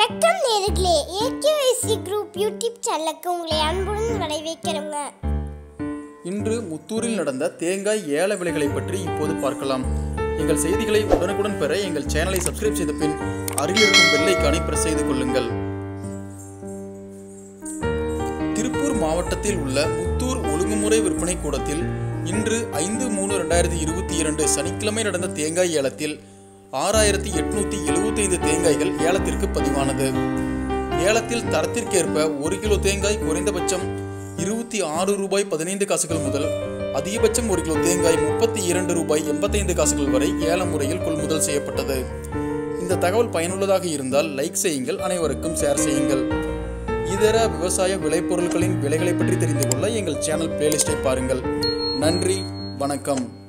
வணக்கம் நேர்களே ஏகேஐசி group YouTube சேனலுக்கு உங்களை அன்புடன் வரவேற்கிறோங்க இன்று முத்தூரில் நடந்த தேங்காய் ஏல விலைகளை பற்றி இப்போது பார்க்கலாம் எங்கள் செய்திகளை உடனுக்குடன் பெற எங்கள் சேனலை சப்ஸ்கிரைப் செய்த பின் அருகில் இருக்கும் பெல்லைக்கானை பிரஸ் செய்து கொள்ளுங்கள் திருப்பூர் மாவட்டத்தில் உள்ள முத்தூர் ஒழுங்குமுறை விற்பனை கூடத்தில் இன்று ஐந்து மூணு ரெண்டாயிரத்தி இருபத்தி இரண்டு சனிக்கிழமை நடந்த தேங்காய் ஏலத்தில் ஆறாயிரத்தி எட்நூத்தி எழுபத்தைந்து தேங்காய்கள் ஏலத்திற்கு பதிவானது ஏலத்தில் தரத்திற்கேற்ப ஒரு கிலோ தேங்காய் குறைந்தபட்சம் இருபத்தி ஆறு ரூபாய் பதினைந்து காசுகள் முதல் அதிகபட்சம் ஒரு கிலோ தேங்காய் முப்பத்தி இரண்டு ரூபாய் எண்பத்தைந்து காசுகள் வரை ஏல முறையில் கொள்முதல் செய்யப்பட்டது இந்த தகவல் பயனுள்ளதாக இருந்தால் லைக் செய்யுங்கள் அனைவருக்கும் ஷேர் செய்யுங்கள் இதர விவசாய விளைபொருட்களின் விலைகளை பற்றி தெரிந்து கொள்ள எங்கள் சேனல் பிளேலிஸ்டை பாருங்கள் நன்றி வணக்கம்